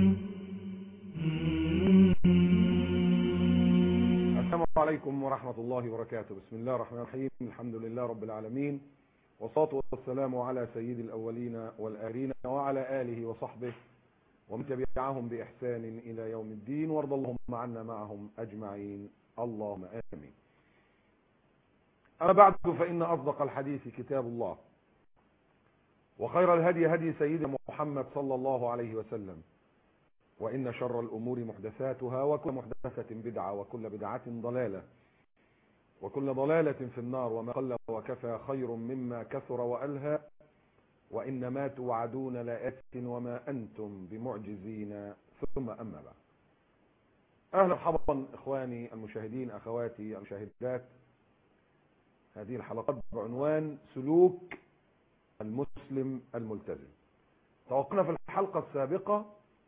السلام عليكم ورحمة الله وبركاته بسم الله الرحمن الرحيم الحمد لله رب العالمين والصلاة والسلام على سيد الأولين والآخرين وعلى آله وصحبه ومن تبعهم بإحسان إلى يوم الدين وارض اللهم عنا معهم أجمعين اللهم آمين أما بعد فإن أصدق الحديث كتاب الله وخير الهدي هدي سيدنا محمد صلى الله عليه وسلم وإن شر الأمور محدثاتها وكل محدثة بدعة وكل بدعة ضلالة وكل ضلالة في النار وما قل وكفى خير مما كثر وألهى وإنما توعدون لآت وما أنتم بمعجزين ثم أما بعد أهلا مرحبا إخواني المشاهدين أخواتي المشاهدات هذه الحلقات بعنوان سلوك المسلم الملتزم توقفنا في الحلقة السابقة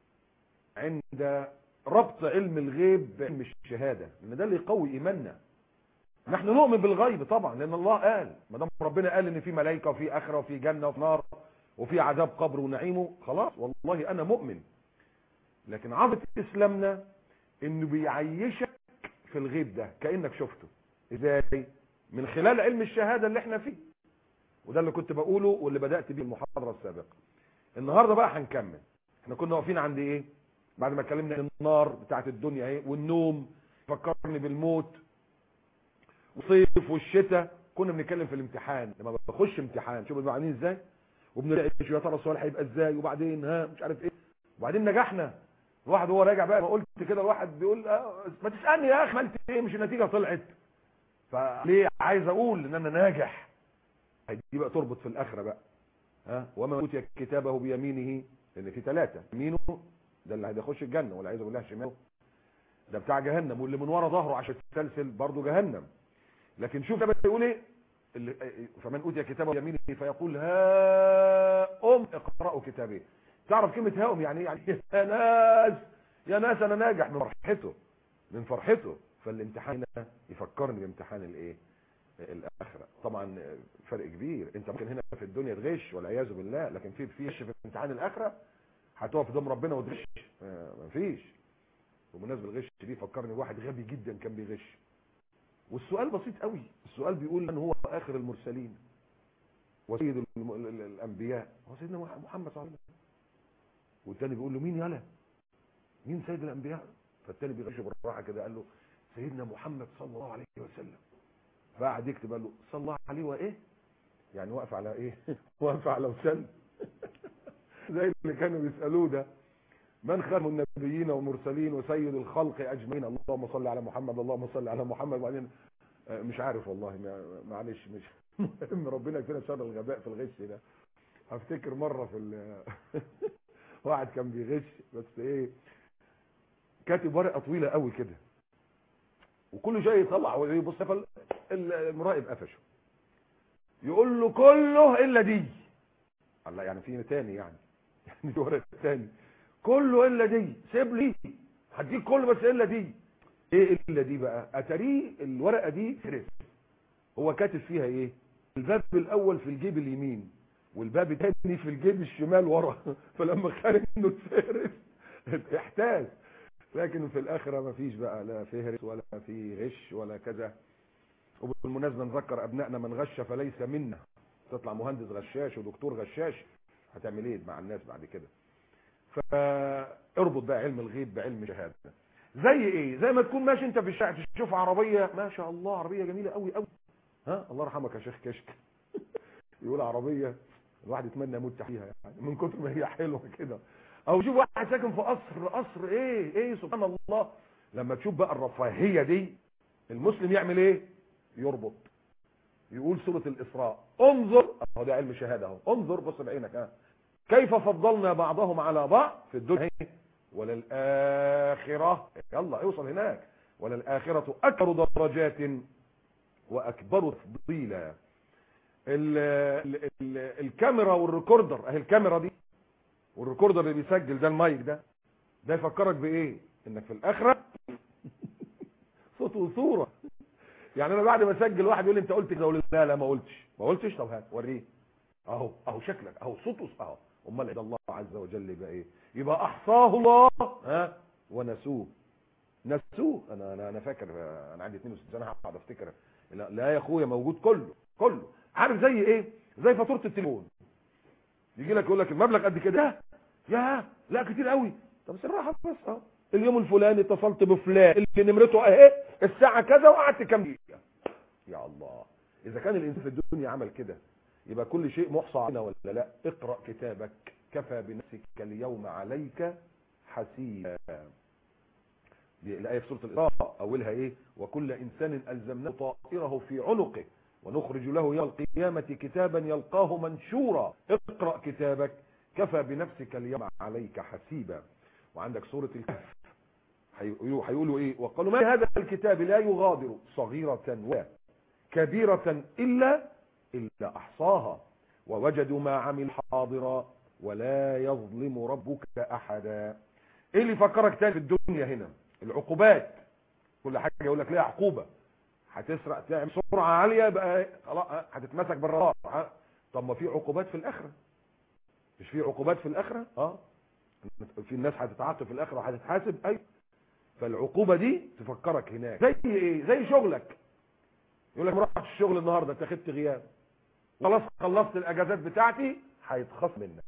عند ربط علم الغيب بعلم الشهادة لأن ده اللي يقوي إيماننا نحن نؤمن بالغيب طبعا لأن الله قال ما دام ربنا قال إن في ملائكة وفي آخرة وفي جنة وفي نار وفي عذاب قبر ونعيمه خلاص والله أنا مؤمن لكن عظمة إسلامنا إنه بيعيشك في الغيب ده كأنك شفته إزاي من خلال علم الشهادة اللي احنا فيه وده اللي كنت بقوله واللي بدأت بيه المحاضرة السابقة النهاردة بقى هنكمل احنا كنا واقفين عند ايه بعد ما اتكلمنا عن النار بتاعت الدنيا اهي والنوم فكرني بالموت وصيف والشتاء كنا بنتكلم في الامتحان لما بخش امتحان شوف بنبقى عاملين ازاي وبنلاقي يا ترى السؤال هيبقى ازاي وبعدين ها مش عارف ايه وبعدين نجحنا الواحد وهو راجع بقى ما قلت كده الواحد بيقول اه ما تسالني يا اخي عملت ايه مش النتيجه طلعت فليه عايز اقول ان انا ناجح دي بقى تربط في الاخره بقى ها وما اوتي كتابه بيمينه لان في ثلاثه يمينه ده اللي هيخش الجنه ولا عايز اقول لها شماله ده بتاع جهنم واللي من ورا ظهره عشان تسلسل برضه جهنم لكن شوف ده بيقول ايه اللي فمن اوتي كتابه بيمينه فيقول ها ام اقرأوا كتابي تعرف كلمه ها ام يعني ايه يعني يا ناس يا ناس انا ناجح من فرحته من فرحته فالامتحان يفكرني بامتحان الايه الاخره طبعا فرق كبير انت ممكن هنا في الدنيا تغش والعياذ بالله لكن في في غش في امتحان الاخره هتقف قدام ربنا وتغش مفيش وبالنسبه للغش دي فكرني بواحد غبي جدا كان بيغش والسؤال بسيط قوي السؤال بيقول من هو اخر المرسلين وسيد الانبياء هو سيدنا محمد صلى الله عليه وسلم والتاني بيقول له مين يالا مين سيد الانبياء فالتاني بيغش بالراحه كده قال له سيدنا محمد صلى الله عليه وسلم فقعد يكتب قال له صلى الله عليه وايه يعني واقف على ايه واقف على وسلم زي اللي كانوا بيسالوه ده من خاتم النبيين والمرسلين وسيد الخلق اجمعين اللهم صل على محمد اللهم صل على محمد وبعدين مش عارف والله معلش مش مهم ربنا يكفينا شر الغباء في الغش ده هفتكر مره في واحد كان بيغش بس ايه كاتب ورقه طويله قوي كده وكل شيء يطلع ويبص المراقب قفشه يقول له كله الا دي الله يعني في تاني يعني يعني ورقه تاني كله الا دي سيب لي هديك كله بس الا دي ايه الا دي بقى اتاريه الورقه دي فهرس هو كاتب فيها ايه الباب الاول في الجيب اليمين والباب الثاني في الجيب الشمال ورا فلما خرج انه اتفهرس احتاج لكن في الاخره ما فيش بقى لا فهرس ولا في غش ولا كذا وبالمناسبه نذكر ابنائنا من غش فليس منا تطلع مهندس غشاش ودكتور غشاش هتعمل ايه مع الناس بعد كده فاربط بقى علم الغيب بعلم الشهاده زي ايه زي ما تكون ماشي انت في الشارع تشوف عربيه ما شاء الله عربيه جميله قوي قوي ها الله يرحمك يا شيخ كشك يقول عربيه الواحد يتمنى يموت تحتيها يعني من كتر ما هي حلوه كده او شوف واحد ساكن في قصر قصر ايه ايه سبحان الله لما تشوف بقى الرفاهيه دي المسلم يعمل ايه يربط يقول سوره الاسراء انظر اهو ده علم شهاده اهو انظر بص بعينك ها كيف فضلنا بعضهم على بعض في الدنيا وللآخرة يلا اوصل هناك وللآخرة أكبر درجات وأكبر تفضيلا ال ال ال الكاميرا والريكوردر اهي الكاميرا دي والريكوردر اللي بيسجل ده المايك ده ده يفكرك بايه انك في الاخره صوت وصوره يعني انا بعد ما اسجل واحد يقول لي انت قلت كده اقول لا لا ما قلتش ما قلتش طب هات وريه اهو اهو شكلك اهو صوت اهو امال عند الله عز وجل يبقى ايه يبقى احصاه الله ها ونسوه نسوه انا انا انا فاكر انا عندي 62 سنه هقعد افتكر لا, لا يا اخويا موجود كله كله عارف زي ايه زي فاتوره التليفون يجي لك يقول لك المبلغ قد كده يا لا كتير قوي طب سرها بس اه اليوم الفلاني اتصلت بفلان اللي نمرته اهي الساعه كذا وقعدت كام دقيقه يا الله اذا كان الانسان في الدنيا عمل كده يبقى كل شيء محصى علينا ولا لا اقرا كتابك كفى بنفسك اليوم عليك حسيبا دي الايه في سوره الاسراء اولها ايه وكل انسان الزمناه طائره في عنقه ونخرج له يوم القيامه كتابا يلقاه منشورا اقرا كتابك كفى بنفسك اليوم عليك حسيبا وعندك سوره الكهف هيقولوا ايه وقالوا ما هذا الكتاب لا يغادر صغيره ولا كبيره الا الا احصاها ووجدوا ما عمل حاضرا ولا يظلم ربك احدا ايه اللي فكرك تاني في الدنيا هنا العقوبات كل حاجه يقول لك ليها عقوبه هتسرق تعمل سرعه عاليه يبقى خلاص هتتمسك بالرصاص طب ما في عقوبات في الاخره مش في عقوبات في الاخره اه في الناس هتتعاقب في الاخره وهتتحاسب ايوه فالعقوبه دي تفكرك هناك زي ايه زي شغلك يقول لك ما رحتش الشغل النهارده اتخذت غياب خلاص خلصت الاجازات بتاعتي هيتخصم منك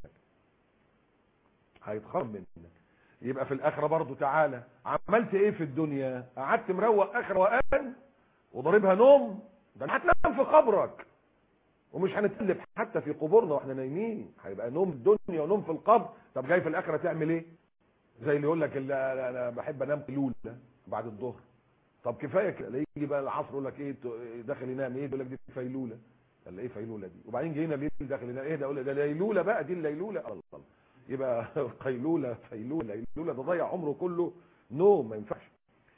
هيتخصم منك يبقى في الاخره برضو تعالى عملت ايه في الدنيا قعدت مروق اخر وقان وضاربها نوم ده هتنام في قبرك ومش هنتقلب حتى في قبورنا واحنا نايمين هيبقى نوم الدنيا ونوم في القبر طب جاي في الاخره تعمل ايه زي اللي يقول لك اللي انا بحب انام قيلوله بعد الظهر طب كفايه كده يجي بقى العصر يقول لك ايه داخل ينام ايه يقول لك دي فيلوله قال ايه فيلوله دي وبعدين جينا الليل داخل ينام ايه ده اقول ده ليلوله بقى دي الليلوله الله يبقى قيلوله فيلوله ليلوله ده ضيع عمره كله نوم ما ينفعش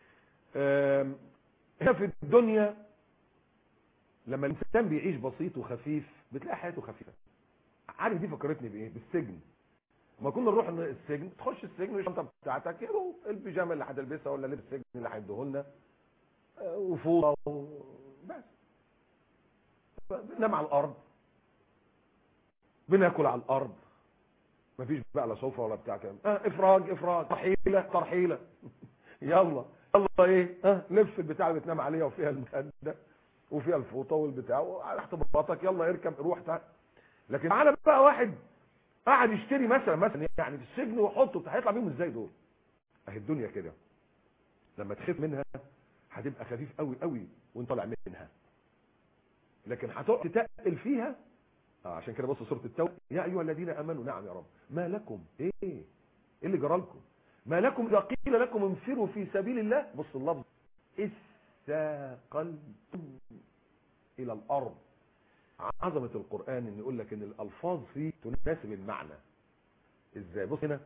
هنا في الدنيا لما الانسان بيعيش بسيط وخفيف بتلاقي حياته خفيفه عارف دي فكرتني بايه بالسجن ما كنا نروح السجن تخش السجن والشنطه بتاعتك يا البيجامه اللي هتلبسها ولا لبس السجن اللي هيديه لنا وفوطه بس بننام على الارض بناكل على الارض مفيش بقى لا سفره ولا بتاع كده اه افراج افراج ترحيله ترحيله يلا يلا ايه اه لبس البتاع اللي بتنام عليها وفيها المخده وفيها الفوطه والبتاع وعلى احتباطك يلا اركب روح تعال لكن تعالى بقى واحد قاعد يشتري مثلا مثلا يعني في السجن ويحطه هيطلع بيهم ازاي دول اهي الدنيا كده لما تخاف منها هتبقى خفيف قوي قوي وانت طالع منها لكن هتقعد تتقل فيها آه عشان كده بص سوره التوبه يا ايها الذين امنوا نعم يا رب ما لكم ايه ايه اللي جرى لكم ما لكم اذا قيل لكم انفروا في سبيل الله بص اللفظ اثاقلتم الى الارض عظمه القران ان يقول لك ان الالفاظ فيه تناسب المعنى ازاي بص هنا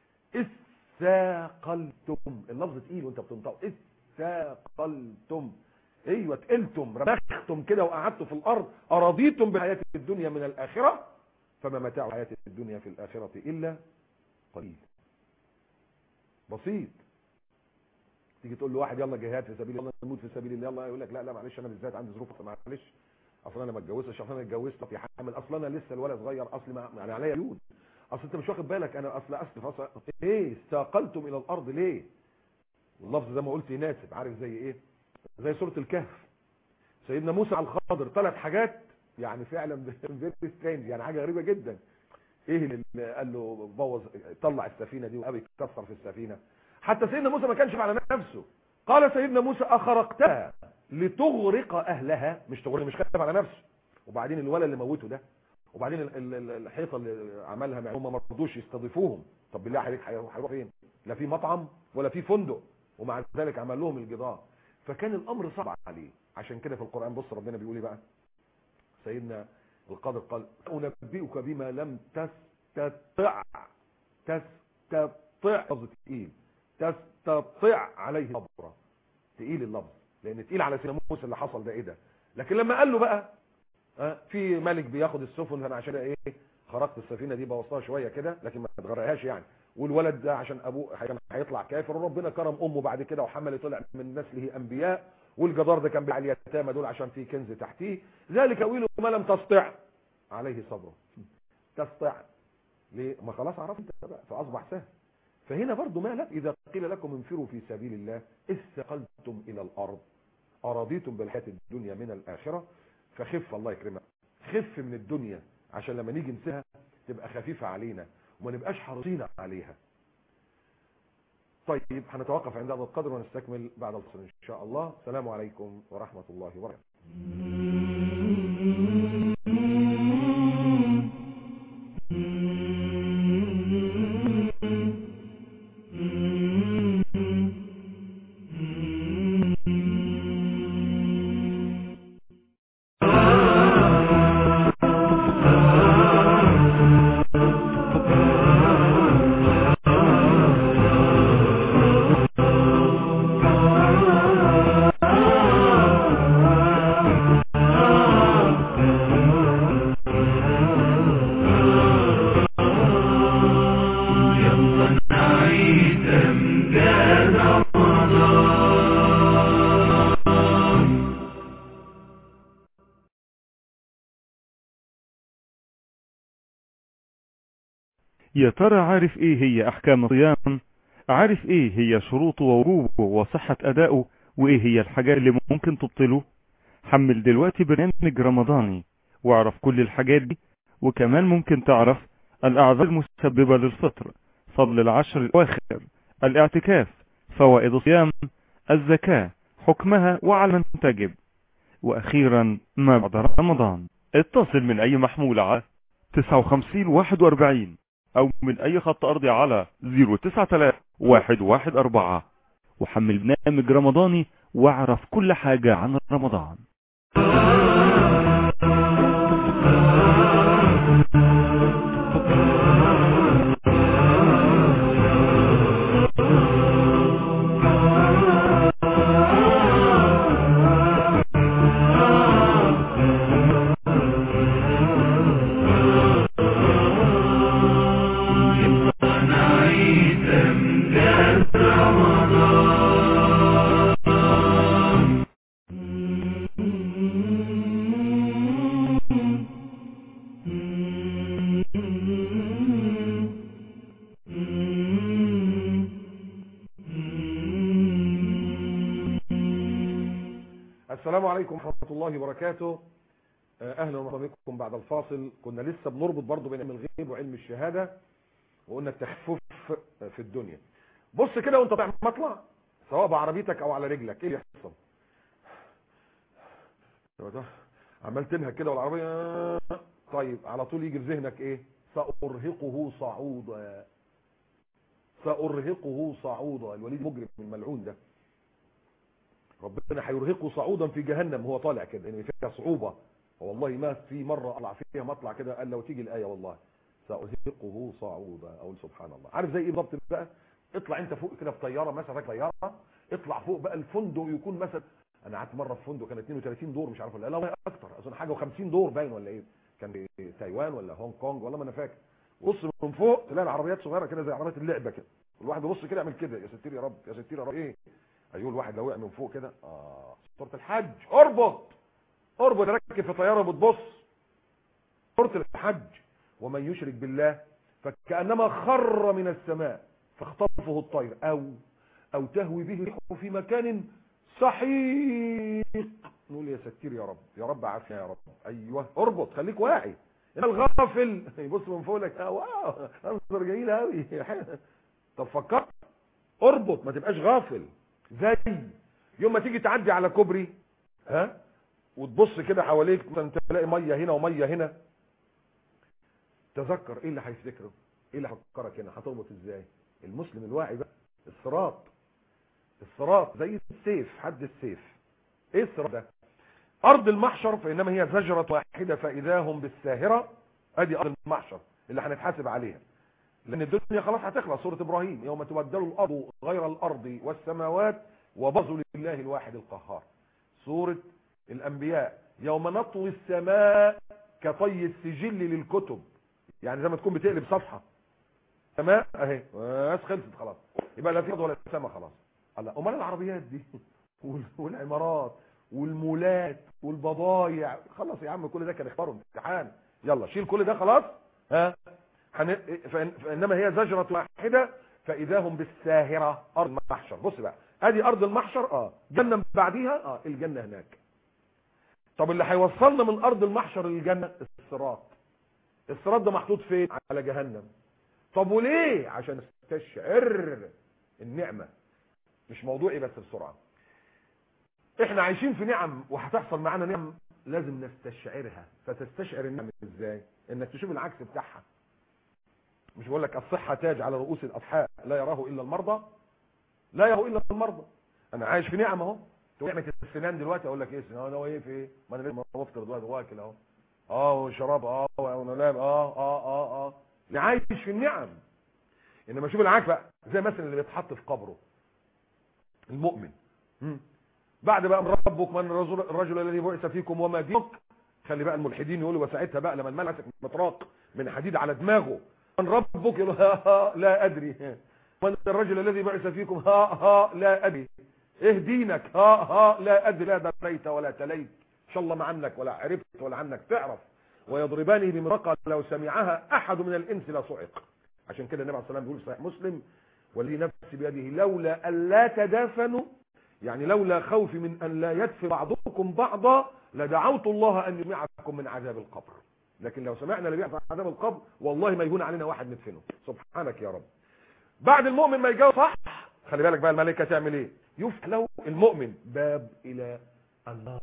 اثاقلتم اللفظ تقيل وانت بتنطقه اثاقلتم ايوه تقلتم ربختم كده وقعدتوا في الارض ارضيتم بحياه الدنيا من الاخره فما متاع الحياه الدنيا في الاخره الا قليل بسيط تيجي تقول له واحد يلا جهاد في سبيل الله نموت في سبيل الله يلا يقول لك لا لا معلش انا بالذات عندي ظروف معلش اصل انا ما اتجوزتش اصل انا اتجوزت في حامل اصل انا لسه الولد صغير اصل ما يعني عليا ديون اصل انت مش واخد بالك انا اصل اسف اصل ايه استقلتم الى الارض ليه واللفظ زي ما قلت يناسب عارف زي ايه زي سوره الكهف سيدنا موسى على الخضر ثلاث حاجات يعني فعلا فيري سترينج يعني حاجه غريبه جدا ايه اللي قال له بوظ طلع السفينه دي وابي يكسر في السفينه حتى سيدنا موسى ما كانش على نفسه قال سيدنا موسى اخرقتها لتغرق اهلها مش تغرق مش خايف على نفسه وبعدين الولد اللي موته ده وبعدين الحيطه اللي عملها هم ما رضوش يستضيفوهم طب بالله عليك هيروح فين لا في مطعم ولا في فندق ومع ذلك عمل لهم الجدار فكان الامر صعب عليه عشان كده في القران بص ربنا بيقول ايه بقى سيدنا القادر قال انبئك بما لم تستطع تستطع لفظ تقيل تستطع عليه صبرا تقيل اللفظ لان تقيل على سيدنا موسى اللي حصل ده ايه ده لكن لما قال له بقى اه في ملك بياخد السفن فانا عشان ايه خرجت السفينه دي بوظتها شويه كده لكن ما تغرقهاش يعني والولد ده عشان ابوه كان هيطلع كافر وربنا كرم امه بعد كده وحمل طلع من نسله انبياء والجدار ده كان على اليتامى دول عشان في كنز تحتيه ذلك تاويل ما لم تستطع عليه صبره تستطع ليه ما خلاص عرفت انت بقى فاصبح سهل فهنا برضو ما لك اذا قيل لكم انفروا في سبيل الله استقلتم الى الارض ارضيتم بالحياه الدنيا من الاخره فخف الله يكرمك خف من الدنيا عشان لما نيجي نسيها تبقى خفيفه علينا وما نبقاش حريصين عليها طيب هنتوقف عند هذا القدر ونستكمل بعد الفصل ان شاء الله السلام عليكم ورحمه الله وبركاته يا ترى عارف ايه هي احكام الصيام عارف ايه هي شروطه ووجوبه وصحة ادائه وايه هي الحاجات اللي ممكن تبطله حمل دلوقتي برنامج رمضاني واعرف كل الحاجات دي وكمان ممكن تعرف الاعذار المسببة للفطر فضل العشر الاواخر الاعتكاف فوائد الصيام الزكاة حكمها وعلى من تجب واخيرا ما بعد رمضان اتصل من اي محمول على 59 41 او من اي خط ارضي على 093 وحمل برنامج رمضاني واعرف كل حاجة عن رمضان السلام عليكم ورحمة الله وبركاته اهلا ومرحبا بكم بعد الفاصل كنا لسه بنربط برضو بين علم الغيب وعلم الشهادة وقلنا التخفف في الدنيا بص كده وانت طالع مطلع سواء بعربيتك او على رجلك ايه اللي يحصل عمال تنهك كده والعربية طيب على طول يجي في ذهنك ايه سأرهقه صعودا سأرهقه صعودا الوليد مجرم الملعون ده ربنا هيرهقه صعودا في جهنم وهو طالع كده يعني فيها صعوبة والله ما في مرة اطلع فيها مطلع كده قال لو تيجي الآية والله سأرهقه صعودا اقول سبحان الله عارف زي ايه بالظبط بقى اطلع انت فوق كده في طيارة مثلا طيارة اطلع فوق بقى الفندق يكون مثلا انا قعدت مرة في فندق كان 32 دور مش عارف ولا لا والله اكتر اظن حاجة و50 دور باين ولا ايه كان في تايوان ولا هونج كونج والله ما انا فاكر بص من فوق تلاقي العربيات صغيره كده زي عربيات اللعبه كده الواحد يبص كده يعمل كده يا ستير يا رب يا ستير يا رب ايه ايوه الواحد لو وقع من فوق كده اه سوره الحج اربط اربط ركب في طياره بتبص سوره الحج ومن يشرك بالله فكانما خر من السماء فاخطفه الطير او او تهوي به الريح في مكان سحيق نقول يا ستير يا رب يا رب عافيه يا رب ايوه اربط خليك واعي ان الغافل يبص من فوق لك اه واو منظر جميل قوي طب فكرت اربط ما تبقاش غافل زي يوم ما تيجي تعدي على كوبري ها وتبص كده حواليك مثلا تلاقي ميه هنا وميه هنا تذكر ايه اللي هيفتكره ايه اللي هيفكرك هنا هتربط ازاي المسلم الواعي بقى الصراط الصراط زي السيف حد السيف ايه الصراط ده ارض المحشر فانما هي زجرة واحدة فاذا هم بالساهرة ادي ارض المحشر اللي هنتحاسب عليها لان الدنيا خلاص هتخلص سورة ابراهيم يوم تبدل الارض غير الارض والسماوات وبرزوا لله الواحد القهار سورة الانبياء يوم نطوي السماء كطي السجل للكتب يعني زي ما تكون بتقلب صفحة سماء اهي بس خلصت خلاص يبقى لا في ارض ولا سماء خلاص الله امال العربيات دي والعمارات والمولات والبضايع خلص يا عم كل ده كان اختبار امتحان يلا شيل كل ده خلاص ها حن... فإن... فانما هي زجرة واحدة فاذا هم بالساهرة ارض المحشر بص بقى ادي ارض المحشر اه جنة بعديها اه الجنة هناك طب اللي هيوصلنا من ارض المحشر للجنة الصراط الصراط ده محطوط فين على جهنم طب وليه عشان نستشعر النعمة مش موضوعي بس بسرعة احنا عايشين في نعم وهتحصل معانا نعم لازم نستشعرها فتستشعر النعم ازاي انك تشوف العكس بتاعها مش بقول لك الصحة تاج على رؤوس الاضحاء لا يراه الا المرضى لا يراه الا المرضى انا عايش في نعم اهو نعمة السنان دلوقتي اقول لك ايه السنان ده ايه في ايه ما انا لازم بفطر دلوقتي واكل اهو اه وشراب اه ونلام اه اه اه اه اللي عايش في النعم انما شوف العكس بقى زي مثلا اللي بيتحط في قبره المؤمن مم. بعد بقى من ربك من الرجل, الرجل الذي بعث فيكم وما دينك خلي بقى الملحدين يقولوا وساعتها بقى لما الملك مطراق من حديد على دماغه من ربك يقول ها ها لا ادري من الرجل الذي بعث فيكم ها ها لا ادري ايه دينك ها ها لا ادري لا دريت ولا تليت ان شاء الله ما عنك ولا عرفت ولا عنك تعرف ويضربانه بمرقة لو سمعها احد من الانس لصعق عشان كده النبي عليه الصلاه والسلام بيقول صحيح مسلم والذي نفسي بيده لولا الا تدافنوا يعني لولا خوفي من ان لا يدفن بعضكم بعضا لدعوت الله ان يمنعكم من عذاب القبر لكن لو سمعنا اللي بيحصل عذاب القبر والله ما يهون علينا واحد ندفنه سبحانك يا رب بعد المؤمن ما يجاوب صح خلي بالك بقى الملائكه تعمل ايه يفتح له المؤمن باب الى النار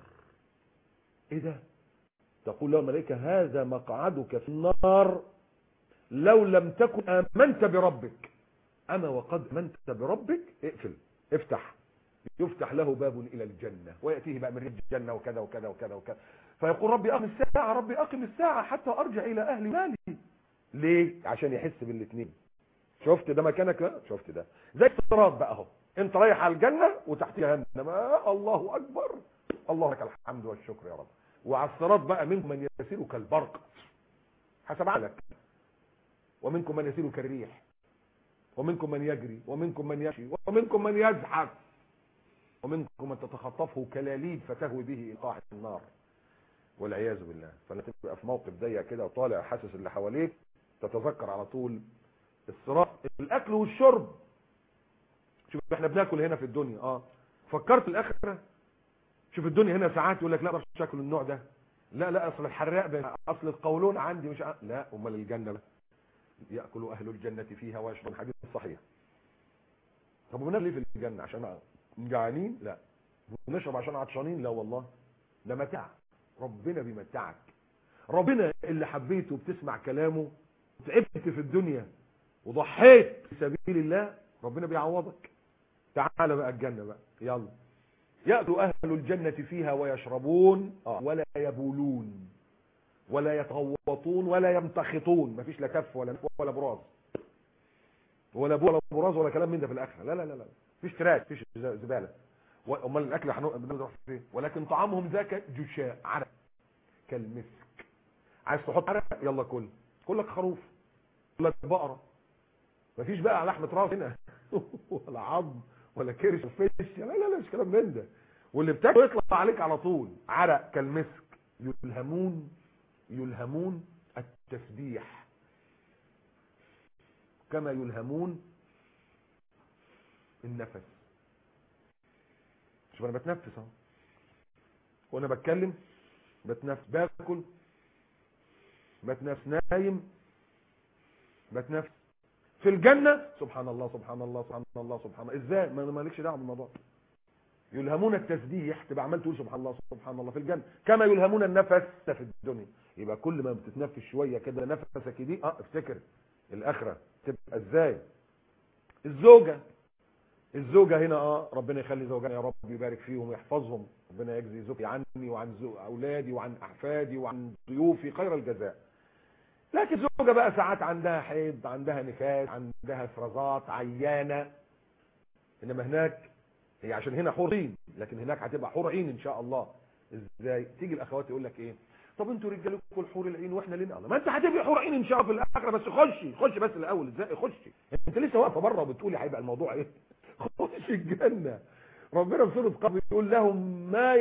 ايه ده تقول له الملائكه هذا مقعدك في النار لو لم تكن امنت بربك اما وقد امنت بربك اقفل افتح يفتح له باب الى الجنه وياتيه بقى من الجنه وكذا وكذا وكذا وكذا فيقول ربي اقم الساعه ربي اقم الساعه حتى ارجع الى اهلي مالي ليه عشان يحس بالاثنين شفت ده مكانك شفت ده زي الصراط بقى اهو انت رايح على الجنه وتحت جهنم آه الله اكبر الله لك الحمد والشكر يا رب وعلى الصراط بقى منكم من يسير كالبرق حسب عقلك ومنكم من يسير كالريح ومنكم من يجري ومنكم من يمشي ومنكم من يزحف ومنكم من تتخطفه كلاليب فتهوي به الى قاع النار والعياذ بالله فلا تبقى في موقف ضيق كده وطالع حاسس اللي حواليك تتذكر على طول الصراط الاكل والشرب شوف احنا بناكل هنا في الدنيا اه فكرت الاخره شوف الدنيا هنا ساعات يقول لك لا مش شكل النوع ده لا لا اصل الحراق ده اصل القولون عندي مش ع... لا امال الجنه بقى ياكل اهل الجنه فيها ويشرب الحديث الصحيح طب بناكل ليه في الجنه عشان جعانين لا ونشرب عشان عطشانين لا والله ده متاع ربنا بيمتعك ربنا اللي حبيته وبتسمع كلامه تعبت في الدنيا وضحيت في سبيل الله ربنا بيعوضك تعال بقى الجنة بقى يلا يأتوا أهل الجنة فيها ويشربون آه. ولا يبولون ولا يتغوطون ولا يمتخطون مفيش لا كف ولا نف ولا براز ولا بو ولا براز ولا كلام من ده في الآخرة لا لا لا لا مفيش تراك مفيش زبالة امال الاكل هنروح فين ولكن طعامهم ذاك جشاء عرق كالمسك عايز تحط عرق يلا كل كل لك خروف كل لك بقره مفيش بقى لحمه راس هنا ولا عظم ولا كرش وفش لا لا لا مش كلام من ده واللي بتاكله يطلع عليك على طول عرق كالمسك يلهمون يلهمون التسبيح كما يلهمون النفس شوف انا بتنفس اهو وانا بتكلم بتنفس باكل بتنفس نايم بتنفس في الجنة سبحان الله سبحان الله سبحان الله سبحان الله ازاي ما مالكش دعوه بالموضوع يلهمون التسبيح تبقى عمال تقول سبحان الله سبحان الله في الجنة كما يلهمون النفس في الدنيا يبقى كل ما بتتنفس شوية كده نفسك دي اه افتكر الاخرة تبقى ازاي الزوجة الزوجة هنا اه ربنا يخلي زوجنا يا رب يبارك فيهم ويحفظهم ربنا يجزي زوجي عني وعن زو... اولادي وعن احفادي وعن ضيوفي خير الجزاء لكن زوجة بقى ساعات عندها حيض عندها نفاس عندها افرازات عيانة انما هناك هي عشان هنا حور عين لكن هناك هتبقى حور عين ان شاء الله ازاي تيجي الاخوات يقول لك ايه طب انتوا رجالكم الحور العين واحنا لنا الله ما انت هتبقى حور عين ان شاء الله في الاخره بس خشي خشي بس الاول ازاي خشي انت لسه واقفه بره وبتقولي هيبقى الموضوع ايه خش الجنة ربنا في سورة قبل يقول لهم ما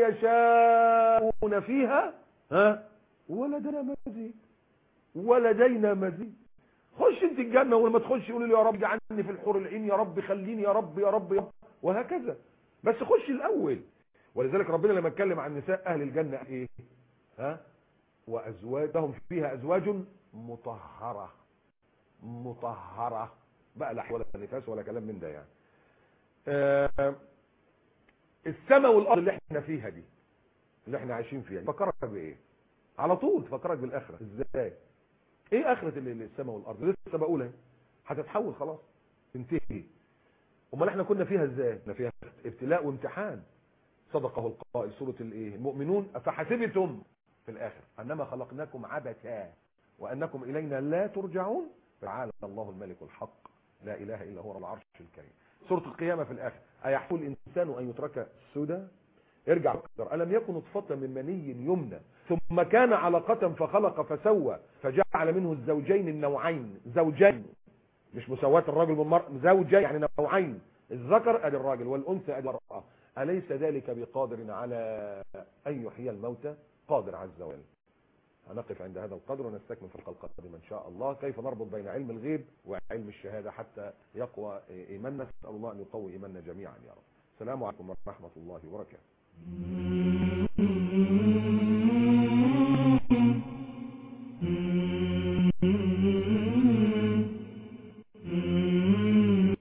يشاءون فيها ها ولدنا مزيد ولدينا مزيد خش انت الجنة ولما تخش قولي له يا رب اجعلني في الحور العين يا رب خليني يا رب يا رب, يا رب وهكذا بس خش الاول ولذلك ربنا لما اتكلم عن نساء اهل الجنة ايه ها وازواجهم فيها ازواج مطهرة مطهرة بقى لا ولا نفاس ولا كلام من ده يعني آه السماء والارض اللي احنا فيها دي اللي احنا عايشين فيها دي فكرك بايه على طول تفكرك بالاخره ازاي ايه اخره اللي السماء والارض لسه بقولها هتتحول خلاص تنتهي امال احنا كنا فيها ازاي احنا فيها ابتلاء وامتحان صدقه القائل سوره الايه المؤمنون افحسبتم في الاخر انما خلقناكم عبثا وانكم الينا لا ترجعون تعالى الله الملك الحق لا اله الا هو رب العرش الكريم سوره القيامه في الاخر ايحسب الانسان ان يترك سدى ارجع فكر الم يكن نطفه من مني يمنى ثم كان علقه فخلق فسوى فجعل منه الزوجين النوعين زوجين مش مساواه الرجل والمراه زوجين يعني نوعين الذكر ادي الراجل والانثى ادي المراه اليس ذلك بقادر على ان يحيي الموتى قادر عز وجل هنقف عند هذا القدر ونستكمل في الحلقه القادمه ان شاء الله كيف نربط بين علم الغيب وعلم الشهاده حتى يقوى ايماننا نسال الله ان يقوي ايماننا جميعا يا رب السلام عليكم ورحمه الله وبركاته